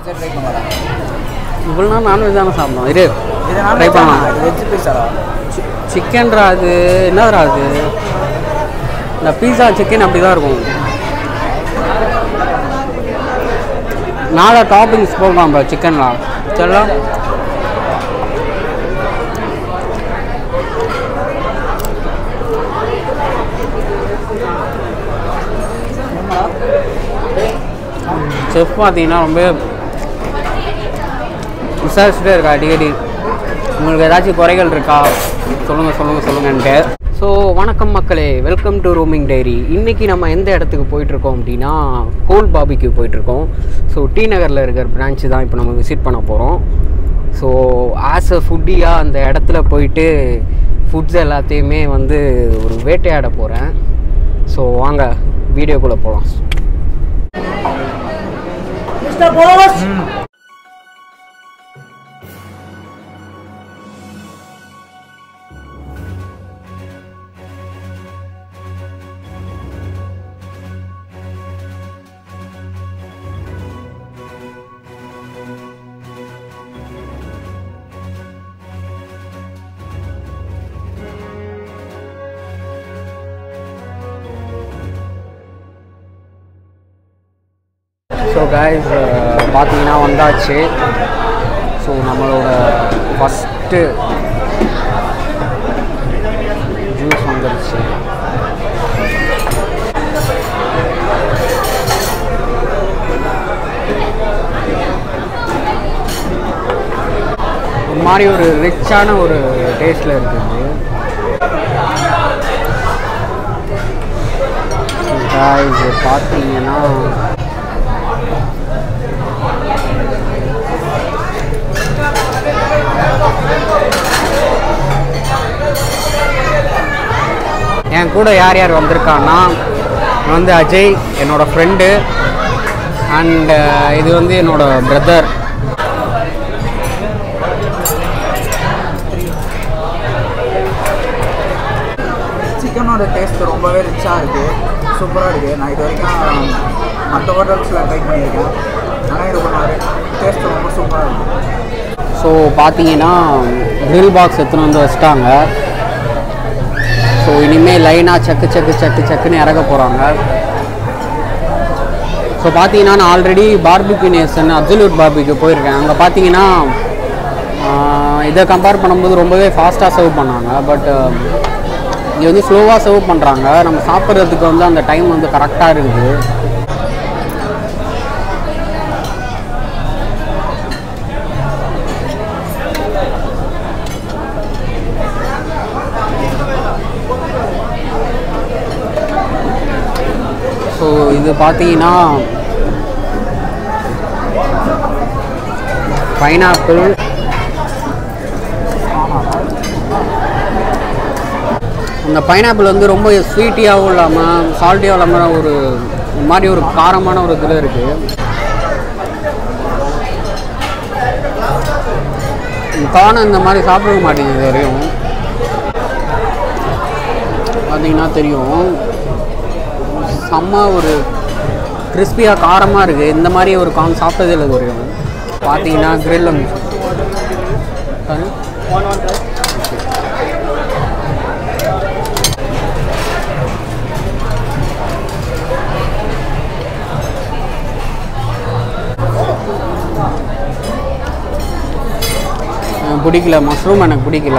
பீஸா try பண்ணலாம் இவ்வளோ நாள் நான்வெஜ் தானே சாப்பிடணும் இரு இது ட்ரை பண்ணலாம் வெஜ் பீஸாடா சிக்கன்ரா அது என்னதுடா அது இந்த பீஸா சிக்கன் அப்படி தான் இருக்கும் நாலு டாப்பிங்ஸ் போடலாம் சிக்கன்லாம் சரிங்களா செஃப் பார்த்தீங்கன்னா ரொம்ப விசாரிச்சுட்டே இருக்கா அடிக்கடி உங்களுக்கு ஏதாச்சும் குறைகள் இருக்கா சொல்லுங்கள் சொல்லுங்கள் சொல்லுங்கன்ட்டு ஸோ வணக்கம் மக்களே வெல்கம் டு ரூமிங் டைரி இன்றைக்கி நம்ம எந்த இடத்துக்கு போயிட்டுருக்கோம் அப்படின்னா கோல் பாபிக்கு போயிட்டுருக்கோம் ஸோ டி நகரில் இருக்கிற பிரான்ச்சு தான் இப்போ நம்ம விசிட் பண்ண போகிறோம் ஸோ ஆஸ் அ ஃபுட்டியாக அந்த இடத்துல போயிட்டு ஃபுட்ஸ் எல்லாத்தையுமே வந்து ஒரு வேட்டையாட போகிறேன் ஸோ வாங்க வீடியோக்குள்ளே போகலாம் ஸோ கைஸ் பார்த்தீங்கன்னா வந்தாச்சு ஸோ நம்மளோட ஃபஸ்ட்டு ஜூஸ் வந்துருச்சு ஒரு மாதிரி ஒரு ரிச்சான ஒரு டேஸ்டில் இருக்குது இது பார்த்தீங்கன்னா என் கூட யார் யார் வந்திருக்கான்னா இவன் வந்து அஜய் என்னோட ஃப்ரெண்டு அண்ட் இது வந்து என்னோட பிரதர் சிக்கனோட டேஸ்ட் ரொம்பவே ரிச்சாக இருக்குது சூப்பராக இருக்குது நான் இது வரைக்கும் மற்ற ஹோட்டல்ஸில் ட்ரை பண்ணியிருக்கேன் ஆனால் இது ஒரு டேஸ்ட் ரொம்ப சூப்பராக இருக்குது ஸோ பார்த்தீங்கன்னா grill பாக்ஸ் எடுத்துன்னு வந்து வச்சிட்டாங்க ஸோ இனிமேல் லைனாக சக்கு சக்கு சக்கு சக்குன்னு இறக்க போகிறாங்க ஸோ பார்த்தீங்கன்னா நான் ஆல்ரெடி பார்பிக்யூ நேசன் அப்சல்யூட் பார்பிக்கு போயிருக்கேன் அங்கே பார்த்தீங்கன்னா ஆஹ், இதை கம்பேர் பண்ணும்போது ரொம்பவே ஃபாஸ்ட்டாக சர்வ் பண்ணாங்க பட் இது வந்து ஸ்லோவாக சர்வ் பண்ணுறாங்க நம்ம சாப்பிட்றதுக்கு வந்து அந்த டைம் வந்து கரெக்டாக இருக்குது ஸோ இது பார்த்தீங்கன்னா பைனாப்பிள் அந்த பைனாப்பிள் வந்து ரொம்ப ஸ்வீட்டியாகவும் இல்லாமல் சால்ட்டியாகவும் இல்லாமல் ஒரு ஒரு மாதிரி ஒரு காரமான ஒரு இதில் இருக்குது காணம் இந்த மாதிரி சாப்பிட மாட்டேங்குது இது வரையும் பார்த்தீங்கன்னா தெரியும் செம்ம ஒரு கிறிஸ்பியாக காரமாக இருக்குது இந்த மாதிரி ஒரு கான் சாப்பிட்டதே இல்லை இது வரையும் பார்த்தீங்கன்னா grill வந்து பாரு. எனக்கு பிடிக்கல மஷ்ரூம் எனக்கு பிடிக்கல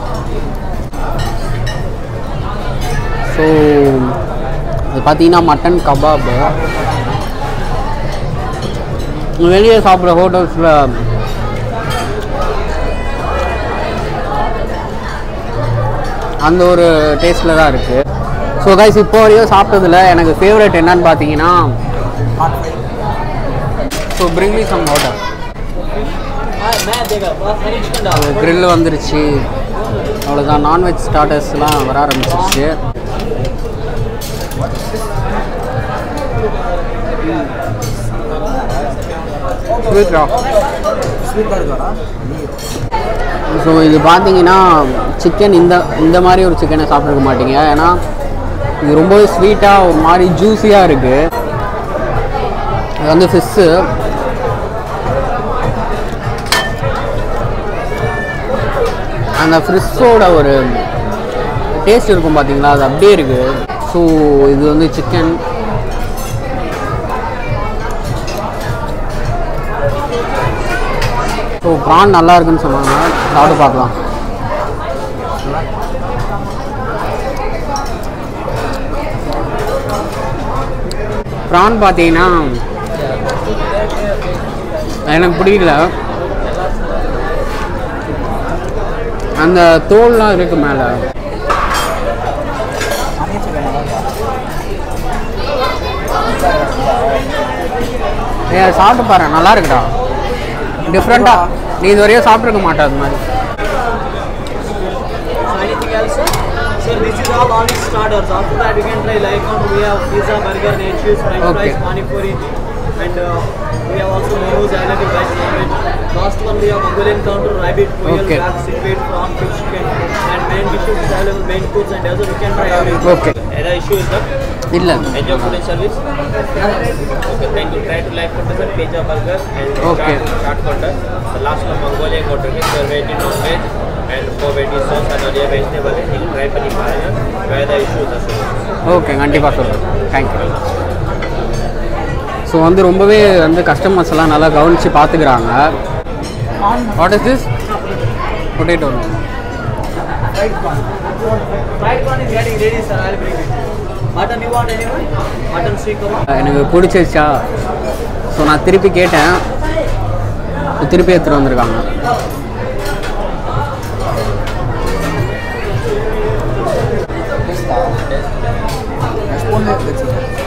ஸோ இது பார்த்தீங்கன்னா மட்டன் கபாபு வெளியே சாப்பிட்ற ஹோட்டல்ஸில் அந்த ஒரு டேஸ்ட்டில் தான் இருக்குது ஸோ கைஸ் இப்போ வரையும் சாப்பிட்டதில் எனக்கு ஃபேவரட் என்னன்னு பார்த்தீங்கன்னா ஸோ பிரிங்லி சம் ஹோட்டல் grill வந்துருச்சு அவ்வளோதான் நான்வெஜ் ஸ்டார்டர்ஸ்லாம் வர ஆரம்பிச்சிருச்சு ஸ்வீட்ரா ஸ்வீட்டாக இருக்காடா ஸோ இது பார்த்தீங்கன்னா சிக்கன் இந்த இந்த மாதிரி ஒரு சிக்கனை சாப்பிட்ருக்க மாட்டீங்க ஏன்னா இது ரொம்பவே ஸ்வீட்டாக ஒரு மாதிரி ஜூஸியாக இருக்குது இது வந்து ஃபிஷ்ஷு அந்த ஃப்ரிஷ்ஷோட ஒரு டேஸ்ட் இருக்கும் பார்த்தீங்களா அது அப்படியே இருக்குது ஸோ இது வந்து சிக்கன் ஸோ ப்ரான் நல்லா இருக்குன்னு சொன்னாங்க சாப்பிட்டு பார்க்கலாம் ப்ரான் பார்த்தீங்கன்னா எனக்கு பிடிக்கல அந்த தோல்லாம் இருக்கு மேலே ஹனி சிக்கன் நல்லா ஏ சாப்பிட்டு பாரு நல்லா இருக்குடா டிஃப்ரெண்ட்டாக நீ இது வரையும் சாப்பிட்ருக்க மாட்டே அது மாதிரி So anything else, sir? Sir, this is all only starters. After that, you can try like on we have pizza, burger, nachos, french Okay. fries, pani puri, and uh, we have also momos available veg non-veg. Last one we have Mongolian counter, rabbit, quail, Okay. crab, seaweed, prawn, fish, chicken, and main dishes is available, main foods and dessert. You can try everything. Okay. Any issue is that? இல்லை Enjoy food and service. Okay, thank you. Try to like food dessert, pizza, burger, and Okay. chaat, chaat counter. The last one Mongolian counter is variety non-veg and four variety sauce and other vegetable. You can try பண்ணி பாருங்க. Where the issue is sir. Okay கண்டிப்பாக சொல்கிறேன் thank you so வந்து ரொம்பவே வந்து customers எல்லாம் நல்லா கவனித்து பார்த்துக்கிறாங்க what is this potato Fried one is getting ready, sir. I'll bring it. Mutton you want anyone? Mutton steak kebab? எனக்கு பிடிச்சிருச்சா ஸோ நான் திருப்பி கேட்டேன் திருப்பி எடுத்துகிட்டு வந்திருக்காங்க ஸ்பூன்ல இருந்துச்சு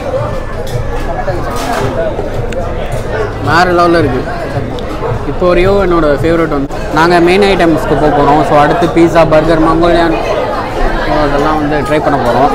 வேறு லெவலில் இருக்குது இப்போ வரையும் என்னோட ஃபேவரட் வந்து நாங்கள் மெயின் ஐட்டம்ஸ்க்கு போக போகிறோம் ஸோ அடுத்து பீஸா பர்கர் மங்கோலியான் அதெல்லாம் வந்து ட்ரை பண்ண போகிறோம்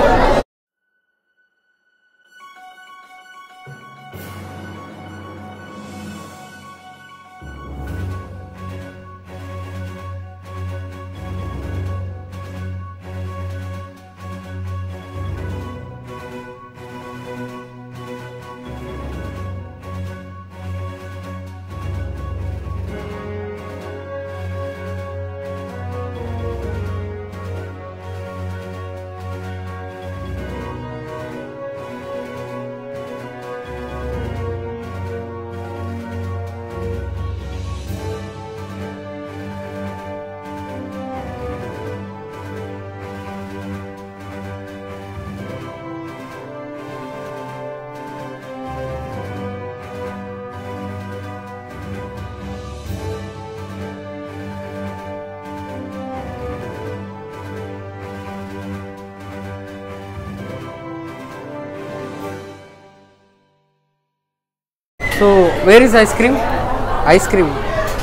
so where is ice cream ice cream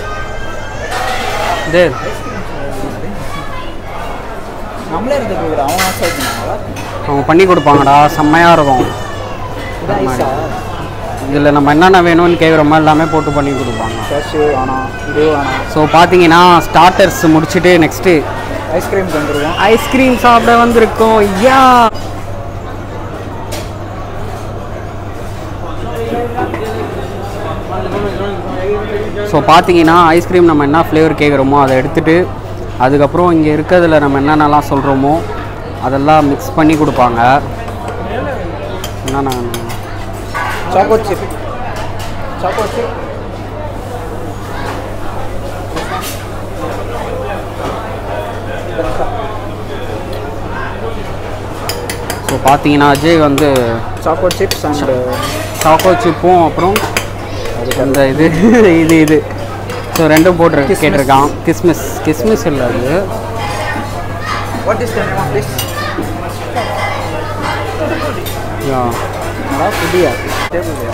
there நம்மளே இருந்து கொடுக்குறோம் அவன் ஆசை பண்ணாங்களா அவங்க பண்ணி கொடுப்பாங்கடா செம்மையாக இருக்கும் இது ஐஸா இதில் நம்ம என்னென்ன வேணும்னு கேட்குறோமோ எல்லாமே போட்டு பண்ணி கொடுப்பாங்க கேஷ்யூ வேணாம் இது வேணாம் ஸோ பார்த்தீங்கன்னா ஸ்டார்டர்ஸ் முடிச்சுட்டு நெக்ஸ்ட்டு ஐஸ்கிரீம் வந்துருவோம் ஐஸ்கிரீம் சாப்பிட வந்திருக்கோம் யா ஸோ பார்த்தீங்கன்னா ஐஸ்கிரீம் நம்ம என்ன ஃப்ளேவர் கேட்குறோமோ அதை எடுத்துட்டு அதுக்கப்புறம் இங்கே இருக்கிறதுல நம்ம என்னென்னலாம் சொல்கிறோமோ அதெல்லாம் மிக்ஸ் பண்ணி கொடுப்பாங்க என்னென்ன choco chip choco chip so பார்த்தீங்கன்னா அஜய் வந்து சாக்கோ சிப்ஸ் அண்ட் சாக்கோ சிப்பும் அப்புறம் அந்த இது இது இது ஸோ ரெண்டும் போட்டு Kismis. கேட்டிருக்கான் கிஸ்மிஸ் கிஸ்மிஸ் இல்லை அது what is the name of this yeah நல்லா புதியா டேபிள்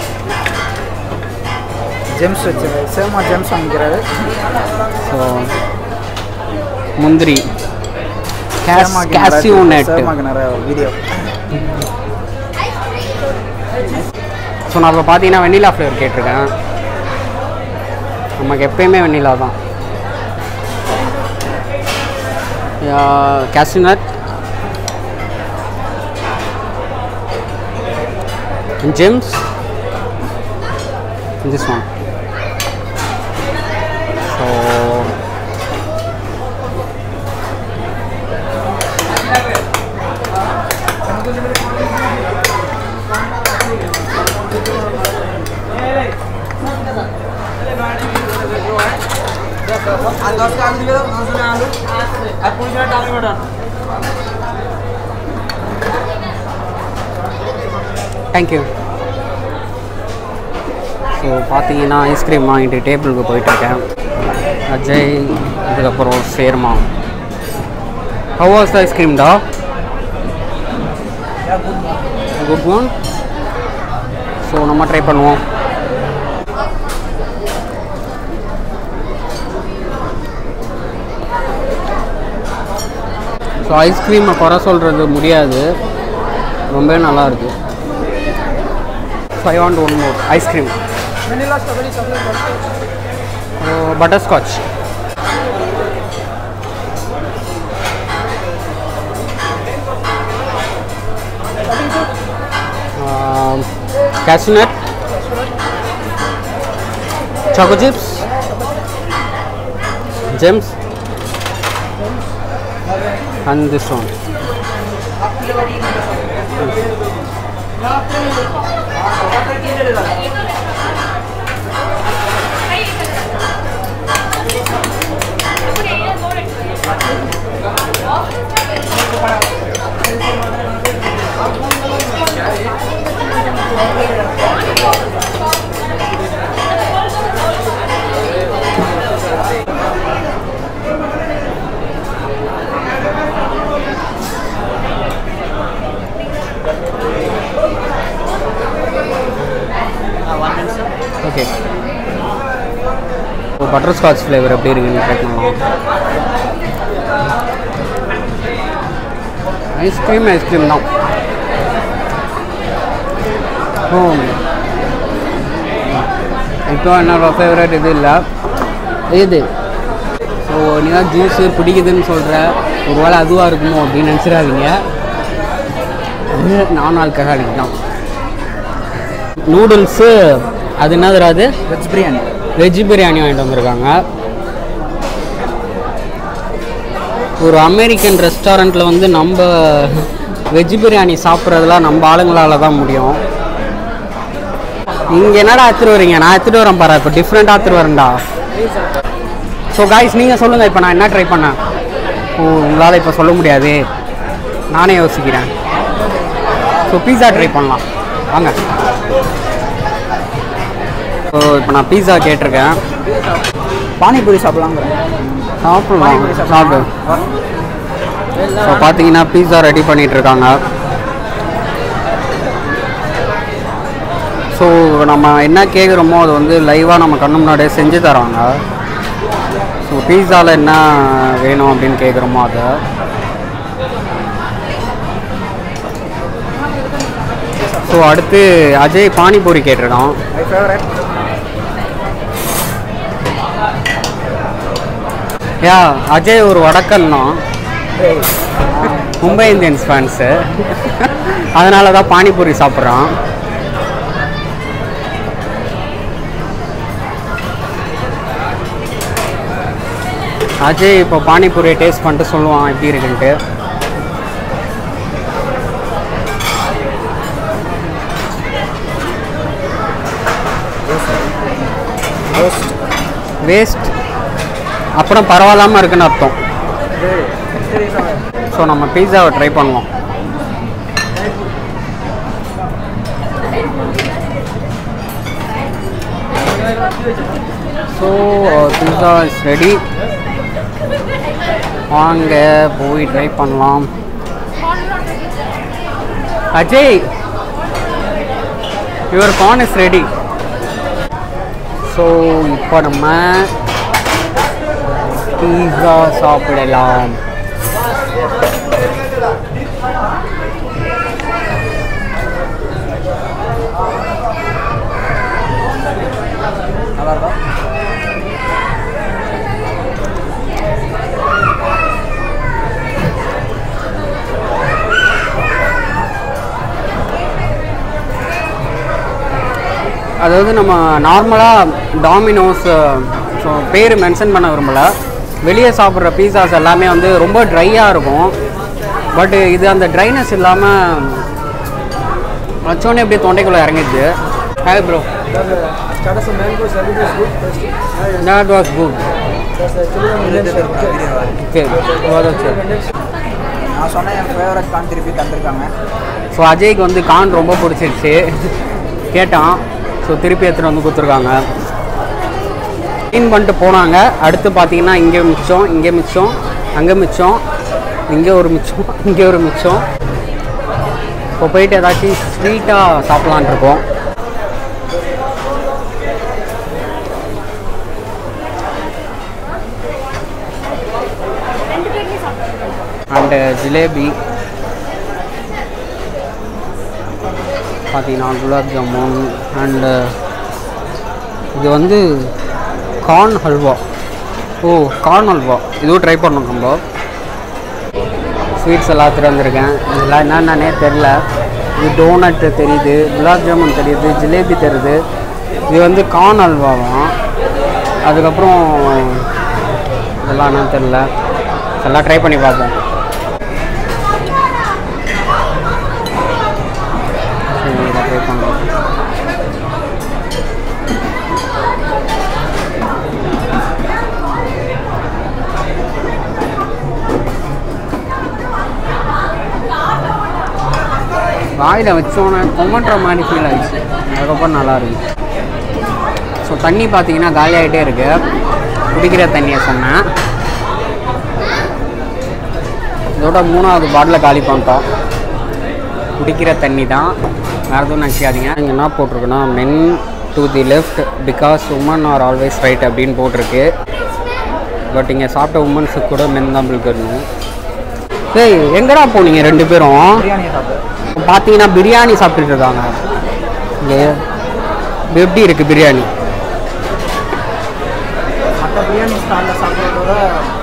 ஜெம்ஸ் வச்சுரு சேமா ஜெம்ஸ் வாங்கிக்கிறாரு ஸோ முந்திரி கேஸ் சேமாக்கு கேஸ்யூ நிறைய- நெட் சேமாக்கு நிறைய வீடியோ ஸோ நான் இப்போ பார்த்தீங்கன்னா வெண்ணிலா ஃப்ளேவர் கேட்டிருக்கேன் நமக்கு எப்பயுமே வெண்ணிலா தான் cashew nut gems this one so আর দশটা আলু দিয়ে দাও দশটা আলু আর কুড়ি টাকা টাকা মটন தேங்க்யூ ஸோ பார்த்தீங்கன்னா ஐஸ்கிரீம் வாங்கிட்டு டேபிளுக்கு போயிட்டுருக்கேன் அஜய் அதுக்கப்புறம் சேர்மா ஹவ் வாஸ் த ஐஸ்கிரீம் டா குட் ஒன் ஸோ நம்ம ட்ரை பண்ணுவோம் ஸோ ஐஸ்கிரீமை குறை சொல்கிறது முடியாது ரொம்பவே நல்லா இருக்கு I want one more ice cream vanilla strawberry chocolate butterscotch cashew choco chips gems and this one okay இப்போ பட்டர் ஸ்காட்ச் ஃப்ளேவர் எப்படி இருக்குன்னு ட்ரை பண்ணலாம் ஐஸ்கிரீம் ஐஸ்கிரீம் தான் ஓ இப்போ என்னோட ஃபேவரட் இது இல்லை இது ஸோ நீ தான் ஜூஸு பிடிக்குதுன்னு சொல்கிற ஒரு வேளை அதுவாக இருக்குமோ அப்படின்னு நினச்சிடாதீங்க நான் ஆல்கஹாலிக் தான் நூடுல்ஸு அது என்னதுடா அது வெஜ் பிரியாணி வெஜ் பிரியாணி வாங்கிட்டு வந்திருக்காங்க ஒரு அமெரிக்கன் ரெஸ்டாரண்ட்டில் வந்து நம்ம வெஜ் பிரியாணி சாப்பிட்றதுலாம் நம்ம ஆளுங்களால தான் முடியும் இங்கே என்னடா எடுத்துட்டு வரீங்க நான் எடுத்துட்டு வரேன் பாரு இப்போ டிஃப்ரெண்ட்டாக எடுத்துட்டு வரேன்டா ஸோ காய்ஸ் நீங்கள் சொல்லுங்கள் இப்போ நான் என்ன ட்ரை பண்ணேன் ஓ உங்களால் இப்போ சொல்ல முடியாது நானே யோசிக்கிறேன் ஸோ பீஸா ட்ரை பண்ணலாம் வாங்க ஸோ இப்போ நான் பீஸா கேட்டிருக்கேன் பானிபூரி சாப்பிடலாங்கிறேன் சாப்பிடலாம் பானிபூரி சாப்பிடு ஸோ பார்த்தீங்கன்னா பீஸா ரெடி பண்ணிட்டு இருக்காங்க ஸோ நம்ம என்ன கேட்குறோமோ அது வந்து லைவாக நம்ம கண்ணு முன்னாடியே செஞ்சு தராங்க ஸோ பீஸாவில் என்ன வேணும் அப்படின்னு கேட்குறோமோ அதை ஸோ அடுத்து அஜய் பானிபூரி கேட்டிருக்கான் மை ஃபேவரட் யா அஜய் ஒரு வடக்கன் தான் மும்பை இந்தியன்ஸ் ஃபேன்ஸு அதனால தான் பானிபூரி சாப்பிட்றான் அஜய் இப்போ பானிபூரியை டேஸ்ட் பண்ணிட்டு சொல்லுவான் எப்படி இருக்குன்ட்டு ரோஸ்ட் வேஸ்ட் அப்புறம் பரவாயில்லாமல் இருக்குன்னு அர்த்தம் ஸோ நம்ம பீஸாவை ட்ரை பண்ணுவோம் ஸோ பீஸா இஸ் ரெடி வாங்க போய் ட்ரை பண்ணலாம் Ajay your corn is ready so இப்போ நம்ம பீஸா சாப்பிடலாம் நல்லா இருக்கா அதாவது நம்ம நார்மலாக டாமினோஸ் ஸோ பேர் மென்ஷன் பண்ண விரும்பலை வெளியே சாப்பிட்ற பீஸாஸ் எல்லாமே வந்து ரொம்ப ட்ரையாக இருக்கும் பட் இது அந்த ட்ரைனஸ் இல்லாமல் வச்சோடனே அப்படியே தொண்டைக்குள்ளே இறங்கிடுது hi bro Then uh, Tata some mangoes, everything is good. Tasty. Yeah, yeah. that was good That's actually a million share. Okay. okay was okay நான் சொன்ன என் ஃபேவரட் கான் திருப்பி தந்திருக்காங்க ஸோ அஜய்க்கு வந்து கான் ரொம்ப பிடிச்சிருச்சு கேட்டான் ஸோ திருப்பி எடுத்துகிட்டு வந்து கொடுத்துருக்காங்க க்ளீன் பண்ணிட்டு போனாங்க அடுத்து பார்த்தீங்கன்னா இங்கே மிச்சம் இங்கே மிச்சம் அங்கே மிச்சம் இங்கே ஒரு மிச்சம் இங்கே ஒரு மிச்சம் இப்போ போயிட்டு ஏதாச்சும் ஸ்வீட்டாக சாப்பிட்லான் இருக்கோம் அண்டு ஜிலேபி பார்த்தீங்கன்னா குலாப் ஜாமுன் அண்டு இது வந்து கார்ன் ஹல்வா ஓ கார்ன் ஹல்வா இதுவும் ட்ரை பண்ணோம் நம்ம ஸ்வீட்ஸ் எல்லாம் திறந்துருக்கேன் இதெல்லாம் என்னென்னே தெரில இது டோனட் தெரியுது குலாப் ஜாமுன் தெரியுது ஜிலேபி தெரியுது இது வந்து கார்ன் ஹல்வாவாம் அதுக்கப்புறம் இதெல்லாம் என்னன்னு தெரில எல்லாம் ட்ரை பண்ணி பார்ப்போம் சரி இதை ட்ரை பண்ணலாம் வாயில் வச்சோன்னே கொமட்டுற மாதிரி ஃபீல் ஆயிடுச்சு அதுக்கப்புறம் நல்லா இருக்கு ஸோ தண்ணி பார்த்தீங்கன்னா காலியாகிட்டே இருக்கு குடிக்கிற தண்ணியை சொன்னேன் இதோட மூணாவது பாட்டில் காலி பண்ணிட்டோம் குடிக்கிற தண்ணி தான் வேறு எதுவும் நினச்சிக்காதீங்க இங்கே என்ன போட்டிருக்குன்னா men to the left because women are always right அப்படின்னு போட்டிருக்கு பட் இங்கே சாப்பிட்ட உமன்ஸுக்கு கூட மென் தான் பிள்கணும் ஏய் எங்கடா போனீங்க ரெண்டு பேரும் பிரியாணியை சாப்பிட்டு பார்த்தீங்கன்னா பிரியாணி சாப்பிட்டுட்டு இருக்காங்க இங்கே இது எப்படி இருக்குது பிரியாணி மற்ற பிரியாணி ஸ்டாலில் சாப்பிட்றதோட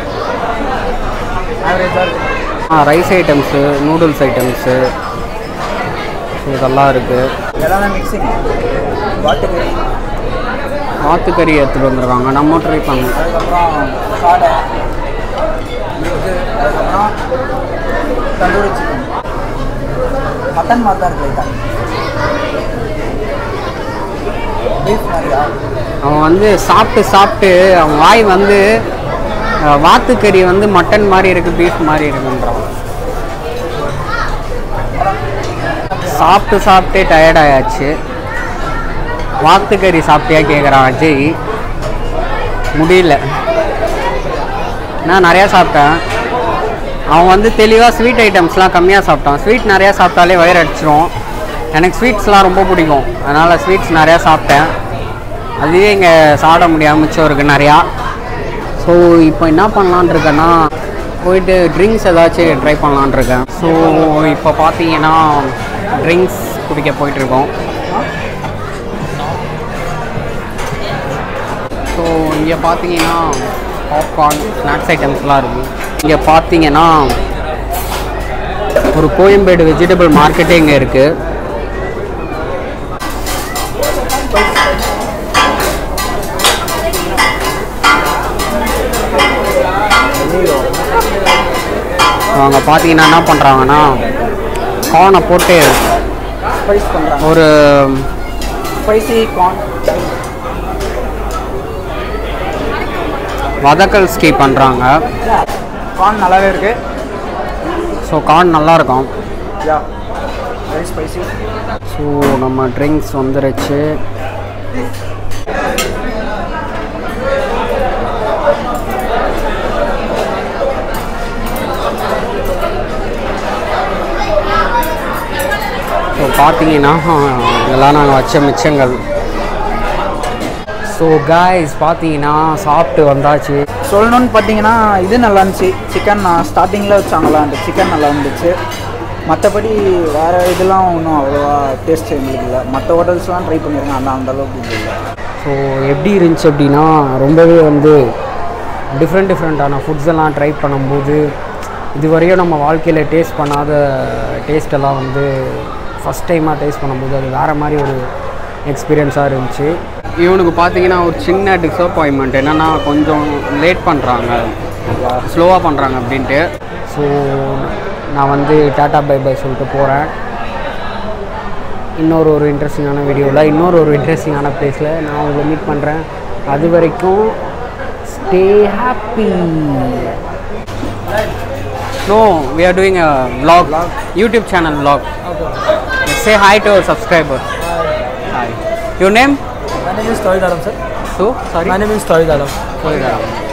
ஆவரேஜாக இருக்குது ஆ ரைஸ் ஐட்டம்ஸு நூடுல்ஸ் ஐட்டம்ஸு இதெல்லாம் இருக்குது எல்லாமே மிக்சிங் வாட்டுக்கறி ஆத்துக்கறி எடுத்துகிட்டு வந்திருக்காங்க நம்ம ட்ரை பண்ணலாம் அதுக்கப்புறம் சாடை எக்கு அதுக்கப்புறம் தந்தூரி சிக்கன் மட்டன் மாதிரி தான் இருக்கு லைட்டாக பீஃப் மாதிரியா அவன் வந்து சாப்பிட்டு சாப்பிட்டு அவன் வாய் வந்து அஹ், வாத்துக்கறி வந்து மட்டன் மாதிரி இருக்குது பீஃப் மாதிரி இருக்குன்றான் சாப்பிட்டு சாப்பிட்டே டயர்ட் ஆயாச்சு வாத்துக்கறி சாப்பிட்டியா கேட்குறான் அஜய் முடியல நான் நிறையா சாப்பிட்டேன் அவன் வந்து தெளிவாக ஸ்வீட் ஐட்டம்ஸ்லாம் கம்மியாக சாப்பிட்டான் ஸ்வீட் நிறையா சாப்பிட்டாலே வயிறு அடிச்சிரும் எனக்கு ஸ்வீட்ஸ்லாம் ரொம்ப பிடிக்கும் அதனால் ஸ்வீட்ஸ் நிறையா சாப்பிட்டேன் அதுவே இங்கே சாப்பிட முடியாம மிச்சம் இருக்குது நிறையா ஸோ இப்போ என்ன பண்ணலான் இருக்கேன்னா போயிட்டு ட்ரிங்க்ஸ் ஏதாச்சும் ட்ரை பண்ணலான் இருக்கேன் ஸோ இப்போ பார்த்தீங்கன்னா ட்ரிங்க்ஸ் குடிக்க போயிட்டுருக்கோம் ஸோ இங்கே பார்த்தீங்கன்னா பாப்கார்ன் ஸ்நாக்ஸ் ஐட்டம்ஸ்லாம் இருக்குது இங்கே பார்த்தீங்கன்னா ஒரு கோயம்பேடு வெஜிடபிள் மார்க்கெட்டே இங்கே இருக்குது அவங்க பார்த்தீங்கன்னா என்ன பண்ணுறாங்கன்னா கார்னை போட்டு ஸ்பைஸ் பண்ணுறாங்க ஒரு ஸ்பைசி கார்ன் வதக்கல் ஸ்கீ பண்ணுறாங்க கார்ன் நல்லாவே இருக்கு ஸோ கார்ன் நல்லாயிருக்கும் யா வெரி ஸ்பைசி ஸோ நம்ம ட்ரிங்க்ஸ் வந்துருச்சு ஸோ பார்த்தீங்கன்னா இதெல்லாம் நாங்கள் வச்ச மிச்சங்கள் ஸோ காய்ஸ் பார்த்தீங்கன்னா சாப்பிட்டு வந்தாச்சு சொல்லணும்னு பார்த்தீங்கன்னா இது நல்லா இருந்துச்சு சிக்கன் நான் ஸ்டார்டிங்கில் வச்சாங்களா அந்த சிக்கன் நல்லா இருந்துச்சு மற்றபடி வேறு இதெல்லாம் ஒன்றும் அவ்வளோவா டேஸ்ட் எங்களுக்கு இல்லை மற்ற ஹோட்டல்ஸ்லாம் ட்ரை பண்ணியிருக்கேன் ஆனால் அந்த அளவுக்கு இது இல்லை ஸோ எப்படி இருந்துச்சு அப்படின்னா ரொம்பவே வந்து டிஃப்ரெண்ட் டிஃப்ரெண்ட்டான ஃபுட்ஸ் எல்லாம் ட்ரை பண்ணும்போது இதுவரையும் நம்ம வாழ்க்கையில் டேஸ்ட் பண்ணாத டேஸ்ட் எல்லாம் வந்து ஃபஸ்ட் டைமாக டேஸ்ட் பண்ணும்போது அது வேறு மாதிரி ஒரு எக்ஸ்பீரியன்ஸாக இருந்துச்சு இவனுக்கு பார்த்தீங்கன்னா ஒரு சின்ன டிசப்பாயின்மெண்ட் என்னென்னா கொஞ்சம் லேட் பண்ணுறாங்க ஸ்லோவாக பண்ணுறாங்க அப்படின்ட்டு ஸோ நான் வந்து டாட்டா பை பை சொல்லிட்டு போகிறேன் இன்னொரு ஒரு இன்ட்ரெஸ்டிங்கான வீடியோவில் இன்னொரு ஒரு இன்ட்ரெஸ்டிங்கான பிளேஸில் நான் உங்களை மீட் பண்ணுறேன் அது வரைக்கும் stay happy no we are doing a vlog YouTube channel vlog say hi to our subscriber hi your name My name is Tawhid Alam, sir. so sorry My name is Tawhid Alam. Sorry,